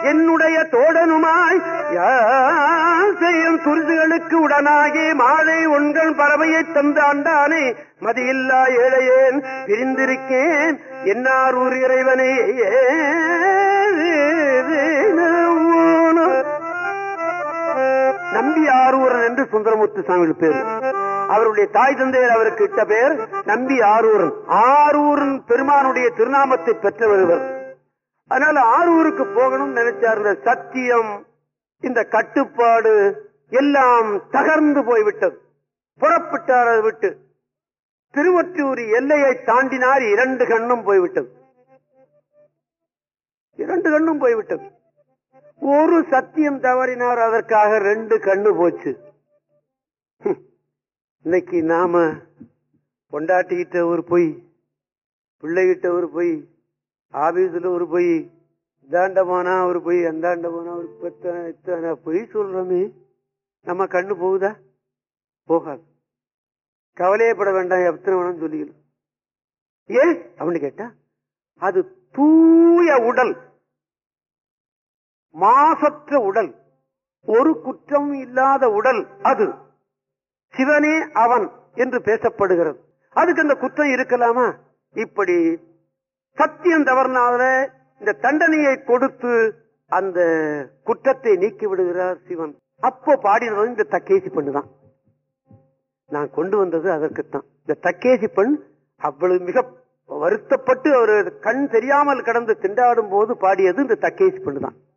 என்னுடைய தோழனுமாய் யார் செய்யும் துரிதுகளுக்கு உடனாகி மாலை உண்கள் பறவையை தந்தாண்டானே மதியில்லா ஏழையேன் பிரிந்திருக்கேன் என்னார் ஊர் இறைவனே நம்பி ஆரூரன் என்று சுந்தரமூர்த்தி சுவாமி பேர் அவருடைய தாய் தந்தையர் அவருக்கு இட்ட பெயர் நம்பி ஆரூரன் ஆரூரன் பெருமானுடைய திருநாமத்தை பெற்றவர் இவர் அதனால ஆரூருக்கு போகணும்னு நினைச்சார் இந்த சத்தியம் இந்த கட்டுப்பாடு எல்லாம் தகர்ந்து போய்விட்டது புறப்பட்டார் அதை விட்டு திருவொற்றியூர் எல்லையை தாண்டினார் இரண்டு கண்ணும் போய்விட்டது இரண்டு கண்ணும் போய்விட்டது ஒரு சத்தியம் தவறினார் அதற்காக ரெண்டு கண்ணு போச்சு ஹம். இன்னைக்கு நாம பொண்டாட்டிக்கிட்ட ஒரு பொய் பிள்ளைகிட்ட ஒரு பொய் ஆபீஸ்ல ஒரு பொய் இந்தாண்ட போனா ஒரு பொய் அந்தாண்ட போனா ஒரு பத்தனை இத்தனை பொய் சொல்றோமே நம்ம கண்ணு போகுதா போகாது கவலையப்பட வேண்டாம் எத்தனை வேணாம் சொல்லிக்கணும் ஏன் அப்படின்னு கேட்டா அது தூய உடல் மாசற்ற உடல் ஒரு குற்றம் இல்லாத உடல் அது சிவனே அவன் என்று பேசப்படுகிறது அதுக்கு அந்த குற்றம் இருக்கலாமா இப்படி சத்தியம் தவறினால இந்த தண்டனையை கொடுத்து அந்த குற்றத்தை நீக்கி விடுகிறார் சிவன் அப்போ பாடினது இந்த தக்கேசி பண்ணுதான் நான் கொண்டு வந்தது அதற்குத்தான் இந்த தக்கேசி பெண் அவ்வளவு மிக வருத்தப்பட்டு அவர் கண் தெரியாமல் கடந்து திண்டாடும் போது பாடியது இந்த தக்கேசி பெண்ணு தான்